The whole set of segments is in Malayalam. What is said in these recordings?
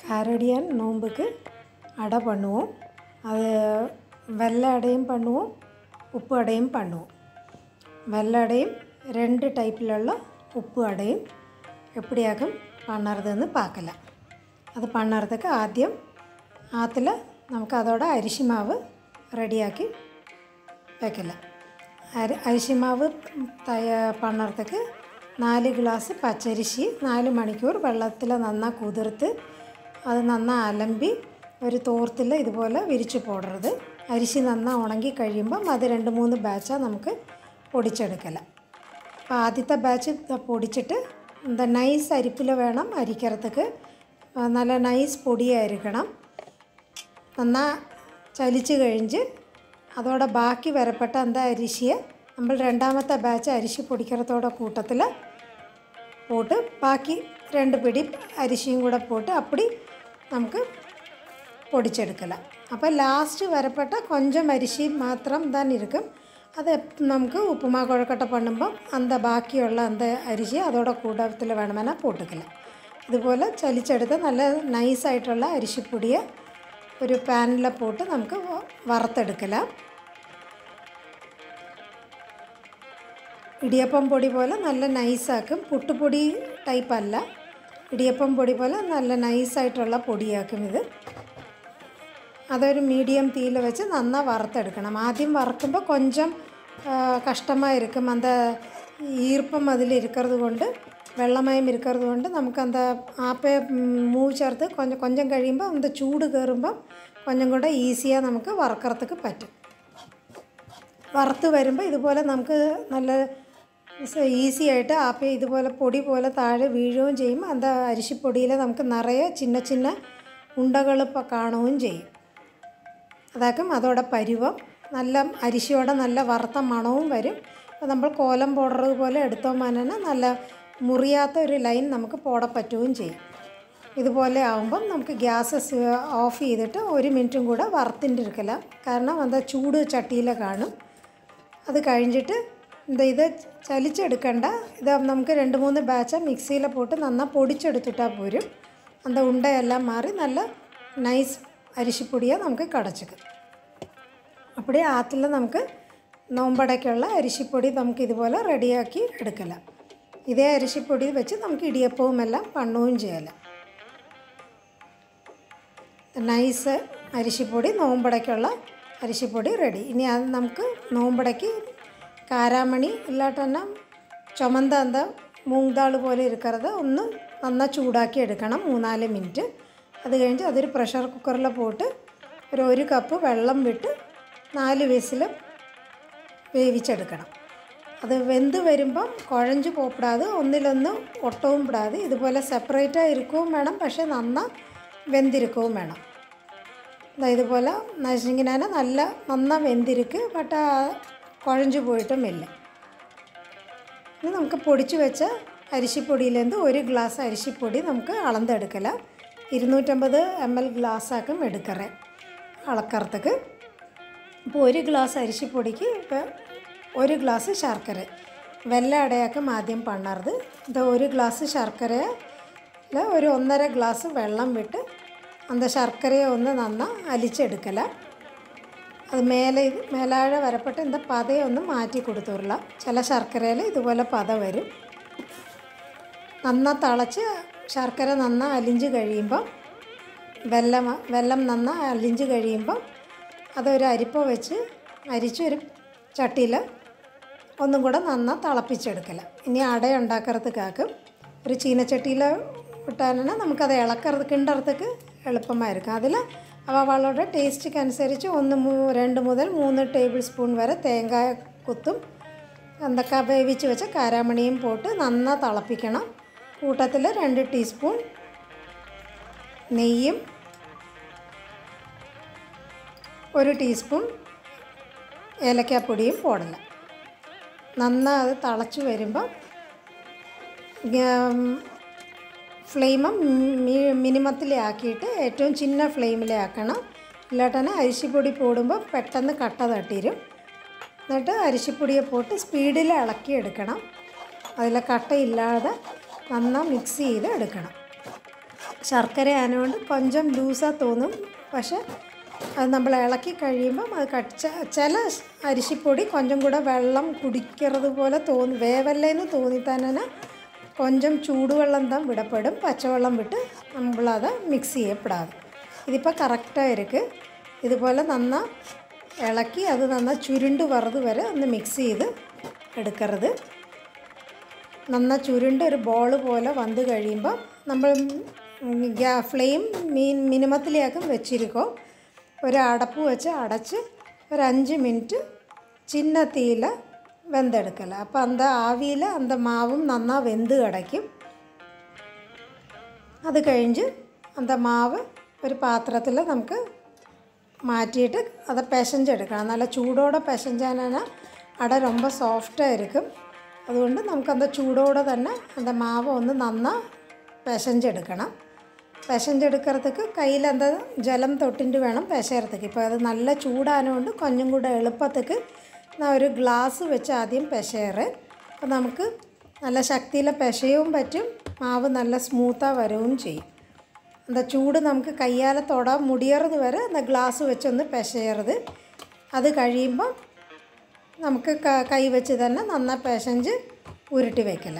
காரடியான் நோன்புக்கு அடை பண்ணுவோம் அது வெள்ளை அடையும் பண்ணுவோம் ഉപ്പ് അടയും പണ്ണുവും വെള്ള അടയും രണ്ട് ടൈപ്പിലുള്ള ഉപ്പ് അടയും എപ്പിടിയാക്കും പണ്ണറുതെന്ന് പാക്കല അത് പണ്ണറത്തേക്ക് ആദ്യം ആത്തിൽ നമുക്ക് അതോടെ അരിശിമാവ് റെഡിയാക്കി വെക്കല അരി അരിശിമാവ് തയ്യ പണ്ണറത്തേക്ക് നാല് ഗ്ലാസ് പച്ചരിശി നാല് മണിക്കൂർ വെള്ളത്തിൽ നന്നാ കുതിർത്ത് അത് നന്നാ അലമ്പി ഒരു തോർത്തിൽ ഇതുപോലെ വിരിച്ച് പോടരുത് അരിശി നന്നാ ഉണങ്ങി കഴിയുമ്പം അത് രണ്ട് മൂന്ന് ബാച്ചാണ് നമുക്ക് പൊടിച്ചെടുക്കല അപ്പോൾ ആദ്യത്തെ ബാച്ച് പൊടിച്ചിട്ട് എന്താ നൈസ് അരിപ്പിൽ വേണം അരിക്കറത്തേക്ക് നല്ല നൈസ് പൊടിയായിരിക്കണം നന്നാ ചലിച്ച് കഴിഞ്ഞ് അതോടെ ബാക്കി വരപ്പെട്ട എന്താ അരിശിയെ നമ്മൾ രണ്ടാമത്തെ ബാച്ച് അരിശി പൊടിക്കറത്തോടെ കൂട്ടത്തിൽ പോട്ട് ബാക്കി രണ്ട് പിടി അരിശിയും കൂടെ പോട്ട് അപ്പടി നമുക്ക് പൊടിച്ചെടുക്കല അപ്പോൾ ലാസ്റ്റ് വരപ്പെട്ട കൊഞ്ചം അരിശി മാത്രം தான் இருக்கும் അത് നമുക്ക് ഉപ്പുമാ കുഴക്കട്ട പണ്ണുമ്പം അന്ത ബാക്കിയുള്ള അന്ത അരിശി അതോടെ കൂട്ടത്തിൽ വേണമെന്നാ പോട്ടുക്കല ഇതുപോലെ ചലിച്ചെടുത്ത് നല്ല നൈസായിട്ടുള്ള അരിശിപ്പൊടിയെ ഒരു പാനിൽ പോട്ട് നമുക്ക് വറുത്തെടുക്കല ഇടിയപ്പം പൊടി പോലെ നല്ല നൈസാക്കും പുട്ടുപൊടി ടൈപ്പ് അല്ല ഇടിയപ്പം പൊടി പോലെ നല്ല നൈസായിട്ടുള്ള പൊടിയാക്കും ഇത് അതൊരു മീഡിയം തീയിൽ വെച്ച് നന്നാ വറുത്തെടുക്കണം ആദ്യം വറുക്കുമ്പോൾ കൊഞ്ചം കഷ്ടമായിരിക്കും അന്ത ഈർപ്പം അതിൽ ഇരിക്കുന്നത് കൊണ്ട് വെള്ളമയം ഇരിക്കുന്നത് കൊണ്ട് നമുക്ക് അന്ത ആപ്പ മൂവ് ചേർത്ത് കൊഞ്ചം കൊഞ്ചം കഴിയുമ്പോൾ അന്ത ചൂട് കയറുമ്പം കൊഞ്ചം കൂടെ ഈസിயாக നമുക്ക് വറക്കറത്തേക്ക് പറ്റും വറുത്ത് വരുമ്പോൾ ഇതുപോലെ നമുക്ക് നല്ല ഈസി ആയിട്ട് ആപ്പ ഇതുപോലെ പൊടി പോലെ താഴെ വീഴുകയും ചെയ്യും അന്ത അരിശിപ്പൊടിയിൽ നമുക്ക് നിറയെ ചിന്ന ചിന്ന ഉണ്ടകൾ ഇപ്പോൾ കാണുകയും ചെയ്യും അതാക്കും അതോടെ പരുവം നല്ല അരിശിയോടെ നല്ല വറുത്ത മണവും വരും അപ്പോൾ നമ്മൾ കോലം പോടുന്നത് പോലെ എടുത്തോ മനന നല്ല മുറിയാത്ത ഒരു ലൈൻ നമുക്ക് പോട പറ്റുകയും ചെയ്യും ഇതുപോലെ ആകുമ്പം നമുക്ക് ഗ്യാസ് ഓഫ് ചെയ്തിട്ട് ഒരു മിനിറ്റും കൂടെ വറുത്തിൻ്റെ ഇരിക്കല കാരണം എന്താ ചൂട് ചട്ടിയിൽ കാണും അത് കഴിഞ്ഞിട്ട് എന്താ ഇത് ചലിച്ചെടുക്കണ്ട ഇത് നമുക്ക് രണ്ട് മൂന്ന് ബാച്ച മിക്സിയിൽ പോട്ട് നന്നാ പൊടിച്ചെടുത്തിട്ടാൽ പോരും അന്ത ഉണ്ടയെല്ലാം മാറി നല്ല നൈസ് അരിശിപ്പൊടിയെ നമുക്ക് കടച്ചിക്കും അപ്പടി ആത്തിൽ നമുക്ക് നോമ്പടയ്ക്കുള്ള അരിശിപ്പൊടി നമുക്ക് ഇതുപോലെ റെഡിയാക്കി എടുക്കല ഇതേ അരിശിപ്പൊടി വെച്ച് നമുക്ക് ഇടിയപ്പവും എല്ലാം പണ്ണുകയും ചെയ്യല നൈസ് അരിശിപ്പൊടി നോമ്പടയ്ക്കുള്ള അരിശിപ്പൊടി റെഡി ഇനി അത് നമുക്ക് നോമ്പടയ്ക്ക് കാരാമണി ഇല്ലാട്ടന്നെ ചുമന്ത എന്താ മൂങ്താൾ പോലെ ഇരിക്കരുത് ഒന്ന് നന്നാ ചൂടാക്കി എടുക്കണം മൂന്നാല് മിനിറ്റ് അത് കഴിഞ്ഞ് അതൊരു പ്രഷർ കുക്കറിൽ പോട്ട് ഒരു ഒരു കപ്പ് വെള്ളം വിട്ട് നാല് വിസിൽ വേവിച്ചെടുക്കണം അത് വെന്ത് വരുമ്പം കുഴഞ്ച് പോപ്പിടാതെ ഒന്നിലൊന്ന് ഒട്ടവും വിടാതെ ഇതുപോലെ സെപ്പറേറ്റായി ഇരിക്കുകയും വേണം പക്ഷേ നന്നാ വെന്തിരിക്കുകയും വേണം ഇതുപോലെ നശിച്ചെങ്കിൽ നല്ല നന്നാ വെന്തിരിക്ക് ബട്ട് കുഴഞ്ചു പോയിട്ടുമില്ല ഇനി നമുക്ക് പൊടിച്ച് വെച്ച അരിശിപ്പൊടിയിലേന്ത് ഒരു ഗ്ലാസ് അരിശിപ്പൊടി നമുക്ക് അളന്നെടുക്കല ഇരുന്നൂറ്റമ്പത് എം എൽ ഗ്ലാസ്സാക്കും എടുക്കറേ അളക്കറത്തേക്ക് ഇപ്പോൾ ഒരു ഗ്ലാസ് അരിശിപ്പൊടിക്ക് ഇപ്പോൾ ഒരു ഗ്ലാസ് ശർക്കര വെള്ള അടയാക്കും ആദ്യം പണ്ണറുത് ഇത് ഒരു ഗ്ലാസ് ശർക്കരയിൽ ഒരു ഒന്നര ഗ്ലാസ് വെള്ളം വിട്ട് അന്ത ശർക്കരയെ ഒന്ന് നന്നാ അലിച്ചെടുക്കല അത് മേലെ മേലാഴ വരപ്പെട്ട് എന്താ പതയെ ഒന്ന് മാറ്റി കൊടുത്തുള്ള ചില ശർക്കരയിൽ ഇതുപോലെ പത വരും നന്നാ തിളച്ച് ശർക്കര നന്നാ അലിഞ്ച് കഴിയുമ്പം വെള്ളം വെള്ളം നന്നാ അലിഞ്ച് കഴിയുമ്പം അതൊരു അരിപ്പ വെച്ച് അരിച്ചൊരു ചട്ടിയിൽ ഒന്നും കൂടെ നന്നാ തിളപ്പിച്ചെടുക്കല ഇനി അട ഉണ്ടാക്കറത്തേക്കാക്കും ഒരു ചീനച്ചട്ടിയിൽ ഇട്ടാലാണ് നമുക്കത് ഇളക്കറത് കിണ്ടറത്തേക്ക് എളുപ്പമായിരിക്കും അതിൽ അവളുടെ ടേസ്റ്റിക്ക് അനുസരിച്ച് ഒന്ന് മൂ രണ്ട് മുതൽ മൂന്ന് ടേബിൾ സ്പൂൺ വരെ തേങ്ങ കുത്തും എന്തൊക്കെ വേവിച്ച് വെച്ച കാരാമണിയും പോട്ട് നന്നാ തിളപ്പിക്കണം കൂട്ടത്തിൽ രണ്ട് ടീസ്പൂൺ നെയ്യും ഒരു ടീസ്പൂൺ ഏലക്കാപ്പൊടിയും പോടണം നന്നാ അത് തിളച്ച് വരുമ്പം ഫ്ലെയിം മിനിമത്തിലാക്കിയിട്ട് ഏറ്റവും ചിന്ന ഫ്ലെയിമിലാക്കണം ഇല്ലാട്ടന്നെ അരിശിപ്പൊടി പോടുമ്പോൾ പെട്ടെന്ന് കട്ട തട്ടിരും എന്നിട്ട് അരിശിപ്പൊടിയെ പോട്ട് സ്പീഡിൽ ഇളക്കി എടുക്കണം അതിൽ കട്ടയില്ലാതെ നന്നാ മിക്സ് ചെയ്ത് എടുക്കണം ശർക്കര ആയതുകൊണ്ട് കൊഞ്ചം ലൂസാக തോന്നും പക്ഷെ അത് നമ്മൾ ഇളക്കി കഴിയുമ്പം അത് കടിച്ച ചില അരിശിപ്പൊടി കൊഞ്ചം കൂടെ വെള്ളം കുടിക്കുന്നത് പോലെ തോന്നി വേവല്ലേന്ന് തോന്നി തന്നെ കൊഞ്ചം ചൂടുവെള്ളം താൻ വിടപ്പെടും പച്ചവെള്ളം വിട്ട് നമ്മളത് മിക്സ് ചെയ്യപ്പെടാതെ ഇതിപ്പോൾ കറക്റ്റാக இருக்குது ഇതുപോലെ നന്നാ ഇളക്കി അത് നന്നാ ചുരുണ്ട് വറുത് വരെ ഒന്ന് മിക്സ് ചെയ്ത് എടുക്കരുത് നന്നാ ചുരുണ്ട് ഒരു ബോൾ പോലെ വന്ന് കഴിയുമ്പോൾ നമ്മൾ ഗ്യാ ഫ്ലെയിം മീൻ മിനിമത്തിലേക്കും വെച്ചിരിക്കോ ഒരു അടപ്പ് വെച്ച് അടച്ച് ഒരു അഞ്ച് മിനിറ്റ് ചിന്ന തീയിൽ വെന്തെടുക്കല അപ്പോൾ അന്ത ആവിയിൽ അന്ത മാവും നന്നാ വെന്ത് കിടക്കും അത് കഴിഞ്ഞ് അന്ത മാവ് ഒരു പാത്രത്തിൽ നമുക്ക് മാറ്റിയിട്ട് அதை பிசைஞ்செடுக்கணும் നല്ല ചൂടോടെ பிசைஞ்சானா അട ரொம்ப സോഫ്റ്റാக ഇരിക്കും അതുകൊണ്ട് നമുക്ക് അന്ത ചൂടോടെ തന്നെ അന്ത മാവ് ഒന്ന് നന്നാ പിശഞ്ചെടുക്കണം പിശഞ്ചെടുக்கிறதுக்கு കയ്യിൽ എന്താ ജലം തൊട്ടിട്ട് വേണം പിശയறதுக்கு ഇപ്പോൾ അത് നല്ല ചൂടാനോണ്ട് കൊഞ്ചും കൂടെ എളുപ്പത്തേക്ക് ഞാൻ ഒരു ഗ്ലാസ് വെച്ച് ആദ്യം പിശയറ് അപ്പോൾ നമുക്ക് നല്ല ശക്തിയിൽ പിശയവും പറ്റും മാവ് നല്ല സ്മൂത്താണ് വരവും ചെയ്യും அந்த ചൂട് നമുക്ക് കയ്യാൽ തൊടാൻ മുടിയറത് വരെ அந்த ഗ്ലാസ് വെച്ചൊന്ന് പിശയറത് അത് കഴിയുമ്പം നമുക്ക് ക- കൈ വെച്ച് തന്നെ നന്നായി പിശഞ്ച് ഉരുട്ടി വെക്കല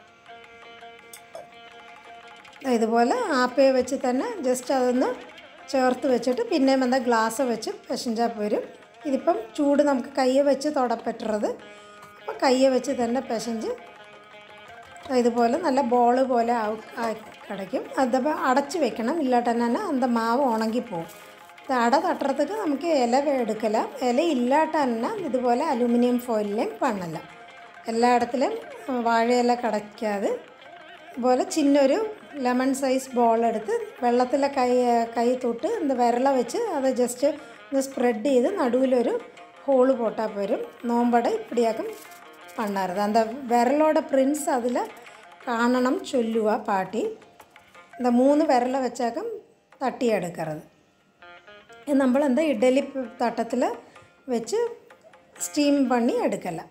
ഇതുപോലെ ആപ്പയെ വെച്ച് തന്നെ ജസ്റ്റ് അതൊന്ന് ചേർത്ത് വെച്ചിട്ട് പിന്നെയും എന്താ ഗ്ലാസ് വെച്ച് പിശഞ്ചാൽ പോരും ഇതിപ്പം ചൂട് നമുക്ക് കയ്യെ വെച്ച് തൊടപ്പറ്റുന്നത് അപ്പോൾ കയ്യെ വെച്ച് തന്നെ പിശഞ്ച് ഇതുപോലെ നല്ല ബോള് പോലെ ആവും ആയി കിടക്കും അതപ്പോൾ അടച്ച് വെക്കണം ഇല്ലാട്ടന്നെ അന്ത മാവ് ഉണങ്ങിപ്പോവും ഇത് അട തട്ടുறதுக்கு നമുക്ക് ഇല എടുക്കല ഇല ഇല്ലാട്ടന്നെ ഇതുപോലെ അലുമിനിയം ഫോയിലും പണ്ണല എല്ലായിടത്തിലും വാഴയില കിടക്കാതെ ഇതുപോലെ ചിന്നൊരു ലെമൺ സൈസ് ബോൾ എടുത്ത് വെള്ളത്തിലെ കൈ കൈ തൊട്ട് இந்த വിരല വെച്ച് അത് ജസ്റ്റ് ഒന്ന് സ്പ്രെഡ് ചെയ്ത് നടുവിലൊരു ഹോള് പോട്ടാൽ പോരും നോമ്പട ഇപ്പിടിയാക്കും பண்ணாருது அந்த விரலோட பிரிண்ட்ஸ் அதில் காணணும் சொல்லுவா பாட்டி இந்த மூணு விரலை வச்சாக்கம் தட்டி எடுக்கிறது இது നമ്മൾ എന്താ ഇഡലി തട്ടത്തിൽ വെച്ച് സ്റ്റീം പണി എടുക്കല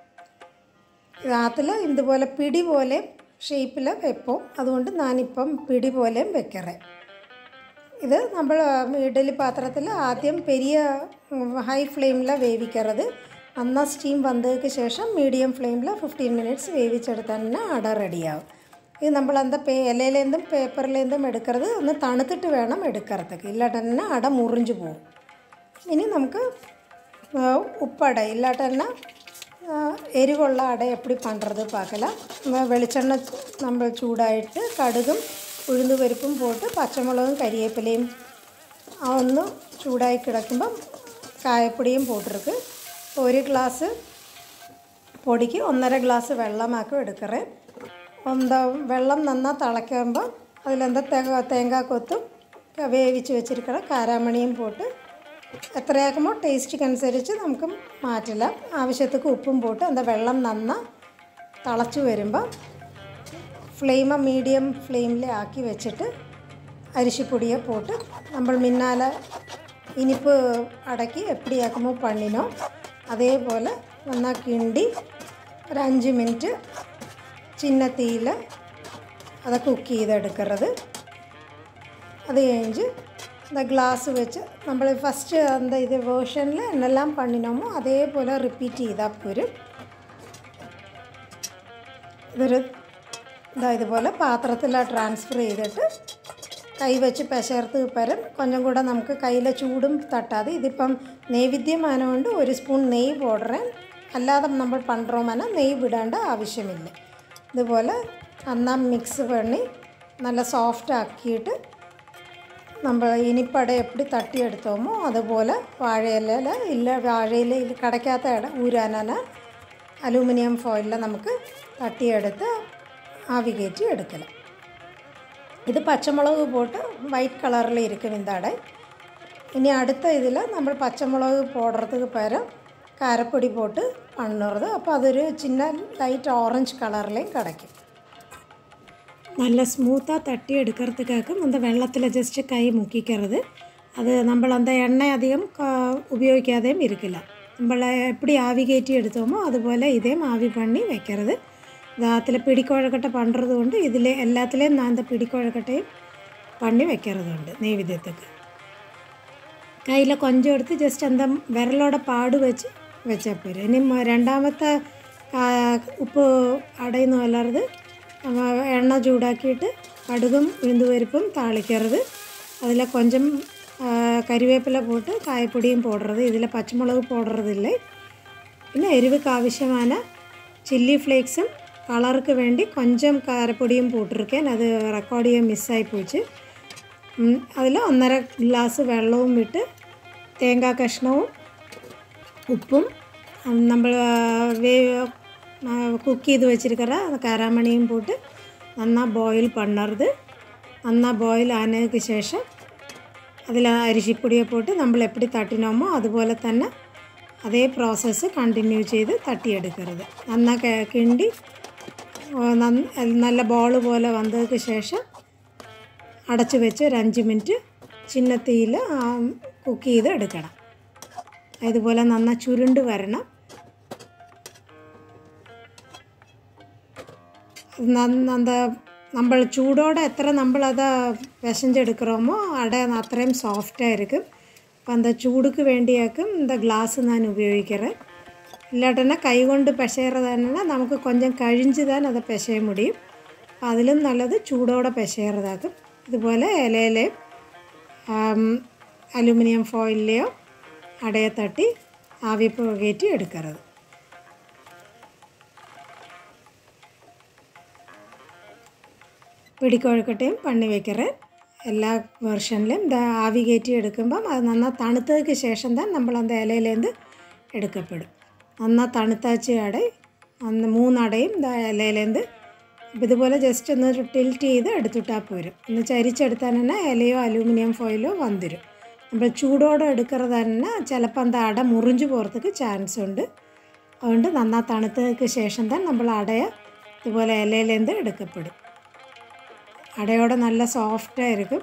അതിൽ ഇതുപോലെ പിടി പോലെ ഷേപ്പിൽ വെപ്പും അതുകൊണ്ട് ഞാനിപ്പം പിടി പോലെയും വെക്കറേ ഇത് നമ്മൾ ഇഡലി പാത്രത്തിൽ ആദ്യം പെരിയ ഹൈ ഫ്ലെയിമിൽ വേവിക്കരുത് നന്നാ സ്റ്റീം വന്നതിന് ശേഷം മീഡിയം ഫ്ലെയിമിൽ ഫിഫ്റ്റീൻ മിനിറ്റ്സ് വേവിച്ചെടുത്താൽ തന്നെ അട റെഡിയാവും ഇത് നമ്മൾ എന്താ പേ ഇലയിലേന്തും പേപ്പറിലേന്തും എടുക്കരുത് ഒന്ന് തണുത്തിട്ട് വേണം എടുക്കறதுக்கு ഇല്ലാട്ട് തന്നെ അട മുറിഞ്ഞു പോകും ഇനി നമുക്ക് ആ, ഉപ്പട ഇല്ലാട്ട് തന്നെ ആ, എരിവുള്ള അട എപ്പടി പണ്ടുறது பார்க்கலாம் വെ- വെളിച്ചെണ്ണ നമ്മൾ ചൂടായിട്ട് കടുകും ഉഴുന്നുപരിപ്പും പോട്ട് പച്ചമുളകും കരിവേപ്പിലയും ആ ഒന്ന് ചൂടായി കിടക്കുമ്പം കായപ്പൊടിയും പോട്ടിருக்கு ഒരു ഗ്ലാസ് പൊടിക്ക് ഒന്നര ഗ്ലാസ് വെള്ളമാക്കും എടുക്കറേ എന്താ വെള്ളം നന്നാ തിളയ്ക്കുമ്പോൾ അതിലെന്താ തേങ്ങ തേങ്ങാക്കൊത്തും വേവിച്ച് വെച്ചിരിക്കണ കാരാമണിയും പോട്ട് എത്രയാക്കുമ്പോൾ ടേസ്റ്റിക്ക് അനുസരിച്ച് നമുക്ക് മാറ്റില്ല ആവശ്യത്തേക്ക് ഉപ്പും പോട്ട് എന്താ വെള്ളം നന്നാ തിളച്ച് വരുമ്പോൾ ഫ്ലെയിം മീഡിയം ഫ്ലെയിമിൽ ആക്കി വെച്ചിട്ട് അരിശിപ്പൊടിയെ പോട്ട് നമ്മൾ മിന്നാല ഇനിപ്പ് അടക്കി എപ്പിടിയാക്കുമ്പോൾ പണ്ണിനോ അതേപോലെ നന്നാ കിണ്ടി ഒരു അഞ്ച് മിനിറ്റ് ചിന്ന തീയിൽ അത് കുക്ക് ചെയ്തെടുക്കരുത് അത് കഴിഞ്ഞ് இந்த ഗ്ലാസ് വെച്ച് നമ്മൾ ഫസ്റ്റ് എന്താ ഇത് വേർഷനിൽ എന്നെല്ലാം പണിനോമോ അതേപോലെ റിപ്പീറ്റ് ചെയ്താൽ പോരും ഇതൊരു ഇതാ ഇതുപോലെ പാത്രത്തിൽ ട്രാൻസ്ഫർ ചെയ്തിട്ട് കൈ വെച്ച് പെശർത്ത് പരം കൊഞ്ചം കൂടെ നമുക്ക് കയ്യിലെ ചൂടും തട്ടാതെ ഇതിപ്പം നൈവേദ്യമാനമുണ്ട് ഒരു സ്പൂൺ നെയ്യ് പോടുറേൻ അല്ലാതെ നമ്മൾ പണ്ടുറോമാന നെയ്യ് വിടേണ്ട ആവശ്യമില്ല ഇതുപോലെ നന്നാ മിക്സ് പണി നല്ല സോഫ്റ്റ് ആക്കിയിട്ട് നമ്മൾ ഇനിപ്പട എപ്പടി തട്ടിയെടുത്തോമോ അതുപോലെ വാഴയില ഇല്ല വാഴയില കടയ്ക്കാത്ത ഇട ഊരാനാന അലൂമിനിയം ഫോയിലിൽ നമുക്ക് തട്ടിയെടുത്ത് ആവി കയറ്റി എടുക്കല ഇത് പച്ചമുളക് പോട്ട് വൈറ്റ് കളറിൽ ഇരിക്കും ഇന്താടെ ഇനി അടുത്ത ഇതിൽ നമ്മൾ പച്ചമുളക് പോടുறதுக்கு പകരം കാരപ്പൊടി പോട്ട് പണ്ണുறது അപ്പോൾ അതൊരു ചിന്ന ലൈറ്റ് ഓറഞ്ച് കളറിലേയും കിടക്കും നല്ല സ്മൂത്தாக തട്ടി എടുக்கிறதுக்காക്കും அந்த വെള്ളത്തിൽ ജസ്റ്റ് കൈ മുക്കിക്കരുത് അത് നമ്മൾ அந்த എണ്ണ അധികം ക- ഉപയോഗിക്കാതെയും ഇരിക്കില്ല നമ്മൾ എപ്പടി ആവി കയറ്റി എടുത്തോമോ അതുപോലെ ഇതേം ആവി പണി വെക്കരുത് അതിൽ പിടിക്കുഴക്കട്ട പണ്ടുறது കൊണ്ട് ഇതിൽ എല്ലാത്തിലെയും ഞാൻ இந்த പിടിക്കുഴക്കട്ടയും பண்ணி வைக்கிறதுண்டு நெய்வேத்தியத்துக்கு കയ്യിൽ കൊഞ്ചം എടുത്ത് ജസ്റ്റ് എന്താ വിരലോടെ പാട് വെച്ച് വെച്ചാൽ പോരെ ഇനി മ- രണ്ടാമത്തെ ആ, ഉപ്പ് അടയുന്നു അല്ലാതെ എണ്ണ ചൂടാക്കിയിട്ട് കടുകും ഉഴുന്നുപരിപ്പും താളിക്കരുത് അതിൽ കൊഞ്ചം ആ, കരിവേപ്പില പോട്ട് കായപ്പൊടിയും പോടുறது ഇതിൽ പച്ചമുളക് പോടുறதில்லை പിന്നെ എരിവുക്ക് ആവശ്യமான ചില്ലി ഫ്ലേക്സും കളർക്ക് വേണ്ടി കൊഞ്ചം കാരപ്പൊടിയും പോട്ടിരിക്കാൻ അത് റെക്കോർഡ് ചെയ്യാൻ മിസ്സായി പോയിച്ച് അതിൽ ഒന്നര ഗ്ലാസ് വെള്ളവും വിട്ട് തേങ്ങാ കഷ്ണവും ഉപ്പും നമ്മൾ വേ കുക്ക് ചെയ്ത് வச்சிருக்கிற அந்த கராமணியும் போட்டு നന്നാ ബോയിൽ പണ്ണരുത് നന്നാ ബോയിൽ ആനതിന് ശേഷം അതിൽ അരിശിപ്പൊടിയെ പോട്ട് നമ്മൾ എപ്പടി തട്ടിനോമോ അതുപോലെ തന്നെ അതേ പ്രോസസ്സ് കണ്ടിന്യൂ ചെയ്ത് തട്ടിയെടുക്കരുത് നന്നാ ക- കിണ്ടി ഓ, നന്ന- നല്ല ബോൾ പോലെ വന്നതിന് ശേഷം അടച്ച് വെച്ച് ഒരു അഞ്ച് മിനിറ്റ് ചിന്നത്തിയിൽ കുക്ക് ചെയ്ത് എടുക്കണം ഇതുപോലെ നന്നാ ചുരുണ്ട് വരണം നന്ന- എന്താ നമ്മൾ ചൂടോടെ എത്ര നമ്മളത് വിശഞ്ചെടുக்கிறோமோ അട അത്രയും സോഫ്റ്റായിരിക്കും അപ്പം എന്താ ചൂടുക്ക് വേണ്ടിയാക്കും இந்த ഗ്ലാസ് ഞാൻ ഉപയോഗിക്കുന്നത് ഇല്ലാട്ടന്നെ കൈ കൊണ്ട് പിശയറതാണെങ്കിൽ നമുക്ക് കൊഞ്ചം കഴിഞ്ഞ് തന്നെ അത് പിശയ മുടിയും അപ്പം അതിലും നല്ലത് ചൂടോടെ പിശയറതാക്കും ഇതുപോലെ ഇലയിലെ അലുമിനിയം ഫോയിലിലെയോ അടയെ തട്ടി ആവി കയറ്റി എടുക്കരുത് പിടിക്കൊഴുക്കട്ടയും പണി വയ്ക്കറ് എല്ലാ വെർഷനിലും ഇത് ആവി കയറ്റി എടുക്കുമ്പം അത് നന്നാ തണുത്തതിന് ശേഷം തന്നെ നമ്മൾ அந்த ഇലയിലേന്ത് എടുക്കപ്പെടും നന്നാ തണുത്താച്ച് അട അന്ന് മൂന്നടയും ഇതാ ഇലയിലേന്ത് അപ്പം ഇതുപോലെ ജസ്റ്റ് ഒന്ന് ടിൽറ്റ് ചെയ്ത് എടുത്തിട്ടാൽ പോരും ഒന്ന് ചരിച്ചെടുത്താൽ തന്നെ ഇലയോ അലൂമിനിയം ഫോയിലോ വന്നിരും നമ്മൾ ചൂടോടെ എടുക്കുന്നത് തന്നെ ചിലപ്പോൾ എന്താ അട മുറിഞ്ഞു പോகிறதுக்கு ചാൻസ് ഉണ്ട് അതുകൊണ്ട് നന്നാ തണുത്തതിന് ശേഷം തന്നെ നമ്മൾ അടയ ഇതുപോലെ ഇലയിലേന്ത് എടുക്കപ്പെടും അടയോടെ നല്ല സോഫ്റ്റായിരിക്കും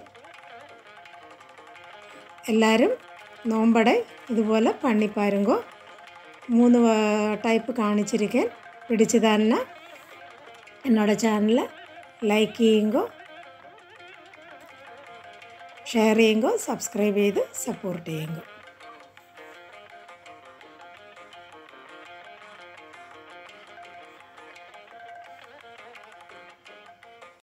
എല്ലാവരും നോമ്പട ഇതുപോലെ പണിപ്പാരുങ്കോ മൂന്ന് ടൈപ്പ് കാണിച്ചിരിക്കാൻ പിടിച്ച് തന്നെ എന്നോட ചാനൽ ലൈക്ക് ചെയ്യുങ്കോ ഷെയർ ചെയ്യുങ്കോ സബ്സ്ക്രൈബ് ചെയ്ത് സപ്പോർട്ട് ചെയ്യുങ്കോ